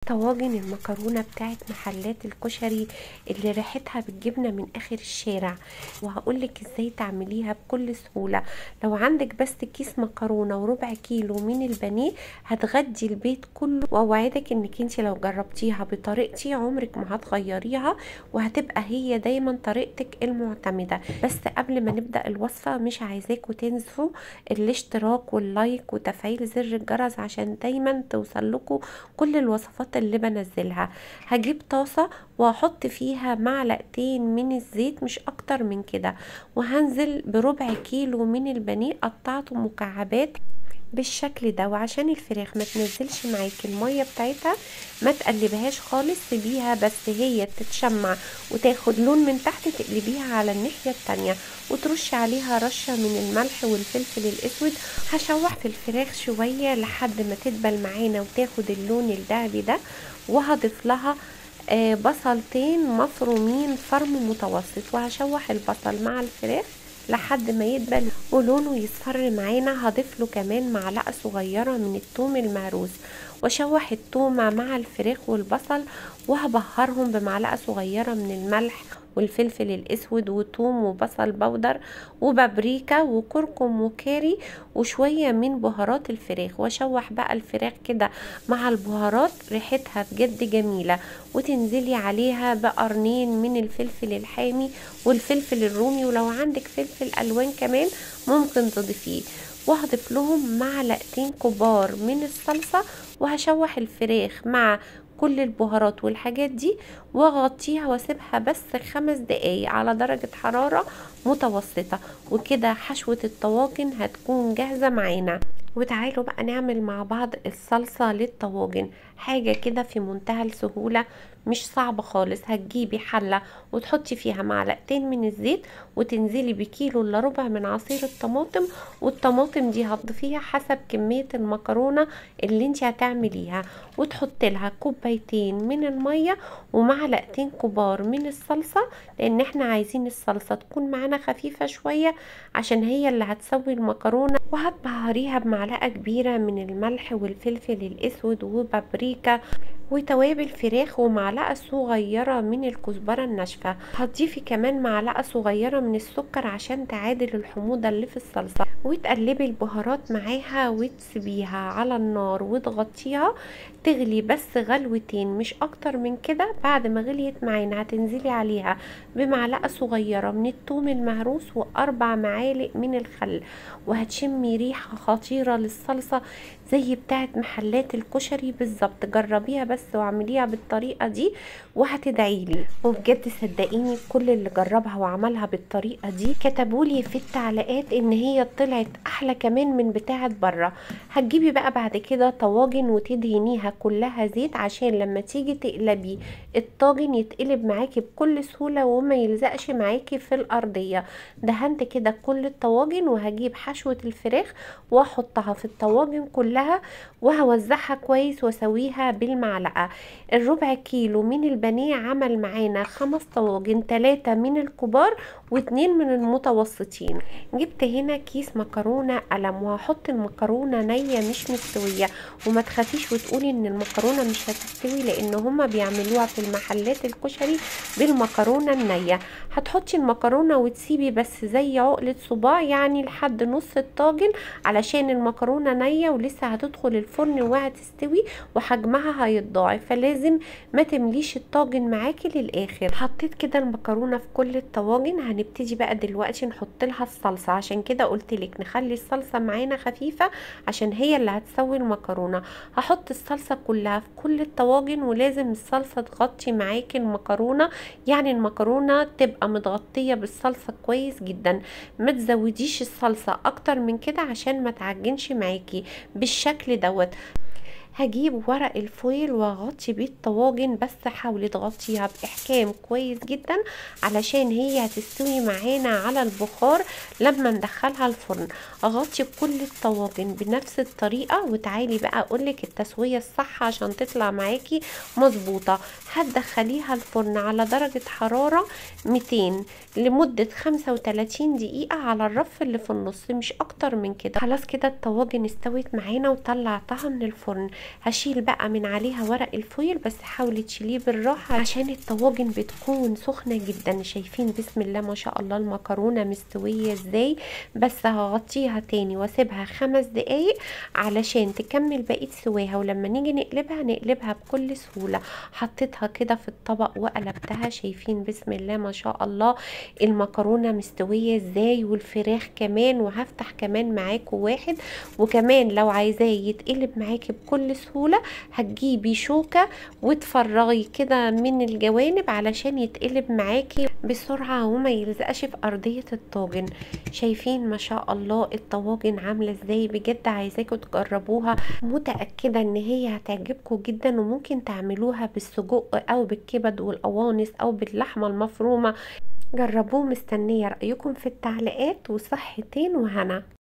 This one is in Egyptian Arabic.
طواجن المكرونة بتاعت محلات الكشري اللي ريحتها بتجيبنا من اخر الشارع وهقولك ازاي تعمليها بكل سهولة لو عندك بس كيس مكرونة وربع كيلو من البانيه هتغدي البيت كله واوعدك انك انت لو جربتيها بطريقتي عمرك ما هتغيريها وهتبقى هي دايما طريقتك المعتمدة بس قبل ما نبدأ الوصفة مش عايزاكوا تنسوا الاشتراك واللايك وتفعيل زر الجرس عشان دايما توصل لكم كل الوصفات اللي بنزلها هجيب طاسة وهحط فيها معلقتين من الزيت مش اكتر من كده وهنزل بربع كيلو من البانيه قطعته مكعبات بالشكل ده وعشان الفراخ ما تنزلش معاكي الميه بتاعتها ما تقلبهاش خالص سيبيها بس هي تتشمع وتاخد لون من تحت تقلبيها على الناحيه التانية وترشي عليها رشه من الملح والفلفل الاسود هشوح في الفراخ شويه لحد ما تدبل معانا وتاخد اللون الذهبي ده وهضيف لها آه بصلتين مفرومين فرم متوسط وهشوح البصل مع الفراخ لحد ما يدبل ولونه يصفر معانا هضيف له كمان معلقه صغيره من الثوم المهروس واشوح الثوم مع الفراخ والبصل وهبهرهم بمعلقه صغيره من الملح والفلفل الاسود وثوم وبصل بودر وبابريكا وكركم وكاري وشويه من بهارات الفراخ واشوح بقى الفراخ كده مع البهارات ريحتها بجد جميله وتنزلي عليها بقرنين من الفلفل الحامي والفلفل الرومي ولو عندك فلفل الوان كمان ممكن تضيفيه وهضيف لهم معلقتين كبار من الصلصه وهشوح الفراخ مع كل البهارات والحاجات دي واغطيها واسيبها بس خمس دقايق على درجة حرارة متوسطة وكده حشوة الطواجن هتكون جاهزة معانا وتعالوا بقى نعمل مع بعض الصلصة للطواجن حاجة كده في منتهى السهولة مش صعبة خالص هتجيبي حلة وتحطي فيها معلقتين من الزيت وتنزلي بكيلو الا ربع من عصير الطماطم والطماطم دي هتضيفيها حسب كمية المكرونة اللي انت هتعمليها وتحطي لها كوبايتين من المية ومعلقتين كبار من الصلصة لان احنا عايزين الصلصة تكون معانا خفيفة شوية عشان هي اللي هتسوي المكرونة وهتبهريها بمعلقة كبيرة من الملح والفلفل الاسود وبابريكا وتوابل فراخ ومعلقة صغيرة من الكزبرة الناشفة هتضيفي كمان معلقة صغيرة من السكر عشان تعادل الحموضة اللي في الصلصة وتقلبي البهارات معاها وتسيبيها على النار وتغطيها تغلي بس غلوتين مش اكتر من كده بعد ما غليت معانا هتنزلي عليها بمعلقة صغيرة من الثوم المهروس واربع معالق من الخل وهتشمي ريحة خطيرة للصلصة زي بتاعت محلات الكشري بالظبط جربيها بس واعمليها بالطريقة دي وهتدعيلي وبجد صدقيني كل اللي جربها وعملها بالطريقة دي كتبولي في التعليقات ان هي طلعت احلى كمان من بتاعت بره هتجيبي بقى بعد كده طواجن وتدهنيها كلها زيت عشان لما تيجي تقلبي الطاجن يتقلب معاكي بكل سهولة وما يلزقش معاكي في الارضية دهنت كده كل الطواجن وهجيب حشوة الفراخ واحطها في الطواجن كلها وهوزعها كويس واسويها بالمعلقة الربع كيلو من البانيه عمل معانا خمس طواجن تلاتة من الكبار واتنين من المتوسطين جبت هنا كيس مكرونة قلم وهحط المكرونة نية مش مستوية وما تخافيش وتقولي ان المكرونة مش هتستوي لان هما بيعملوها في المحلات الكشري بالمكرونة النية هتحطي المكرونة وتسيبي بس زي عقلة صباع يعني لحد نص الطاجن علشان المكرونة نية ولسه هتدخل الفرن وهتستوي وحجمها هيتضاعف فلازم ما تمليش الطاجن معاكي للاخر حطيت كده المكرونة في كل الطواجن هنبتدي بقى دلوقتي نحط لها الصلصة عشان كده قلت لك نخلي الصلصة معانا خفيفة عشان هي اللي هتسوي المكرونة هحط الصلصة كلها في كل الطواجن ولازم الصلصة تغطي معاكي المكرونة يعني المكرونة تبقى متغطية بالصلصة كويس جدا ما تزوديش الصلصة اكتر من كده عشان ما تعجنش معاكي بالشكل دوت هجيب ورق الفويل واغطي بيه الطواجن بس حاولي تغطيها باحكام كويس جدا علشان هي هتستوي معانا على البخار لما ندخلها الفرن اغطي كل الطواجن بنفس الطريقه وتعالي بقى اقولك التسويه الصح عشان تطلع معاكي مظبوطه هتدخليها الفرن على درجه حراره 200 لمده 35 دقيقه على الرف اللي في النص مش اكتر من كده خلاص كده الطواجن استوت معانا وطلعتها من الفرن هشيل بقى من عليها ورق الفويل بس حاولي تشيليه بالراحة عشان الطواجن بتكون سخنة جدا شايفين بسم الله ما شاء الله المكرونة مستوية ازاي بس هغطيها تاني واسيبها خمس دقايق علشان تكمل بقية سواها ولما نيجي نقلبها نقلبها بكل سهولة حطيتها كده في الطبق وقلبتها شايفين بسم الله ما شاء الله المكرونة مستوية ازاي والفراخ كمان وهفتح كمان معاكم واحد وكمان لو عايزاه يتقلب معاكي بكل سهولة هتجيبي شوكة وتفرغي كده من الجوانب علشان يتقلب معاكي بسرعة وما يلزقش في أرضية الطاجن شايفين ما شاء الله الطواجن عاملة ازاي بجد عايزاكم تجربوها متأكدة ان هي هتعجبكم جدا وممكن تعملوها بالسجق او بالكبد والقوانص او باللحمة المفرومة جربوه مستنية رأيكم في التعليقات وصحتين وهنا